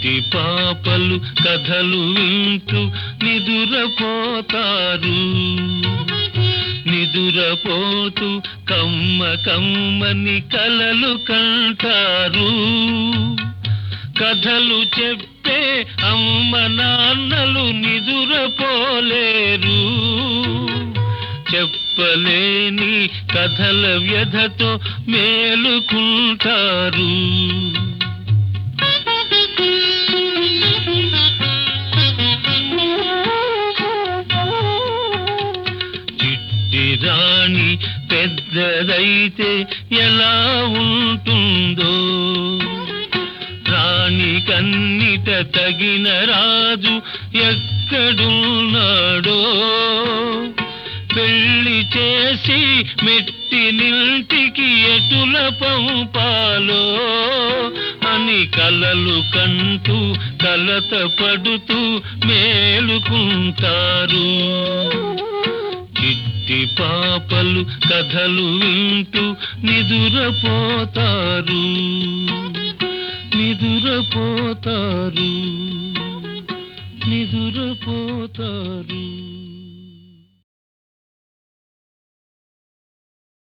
చిట్టి పాపలు కథలు వింటూ నిదురపోతారు నిదురపోతూ కమ్మ కమ్మని కలలు కంటారు కథలు చెప్పే అమ్మ నాన్నలు నిదురపోలేరు చెప్పలేని కథల వ్యధతో మేలుకుంటారు చిట్టి రాణి పెద్దదైతే ఎలా ఉంటుందో రాణి కన్నిట తగిన రాజు ఎక్కడున్నాడో పెళ్లి చేసి మెట్టి నింటికి ఎటుల పంపాలో అని కలలు కంటూ కలత పడుతూ మేలుకుంటారు చిట్టి పాపలు కథలు వింటూ నిదురపోతారు నిదురపోతారు నిదురపోతారు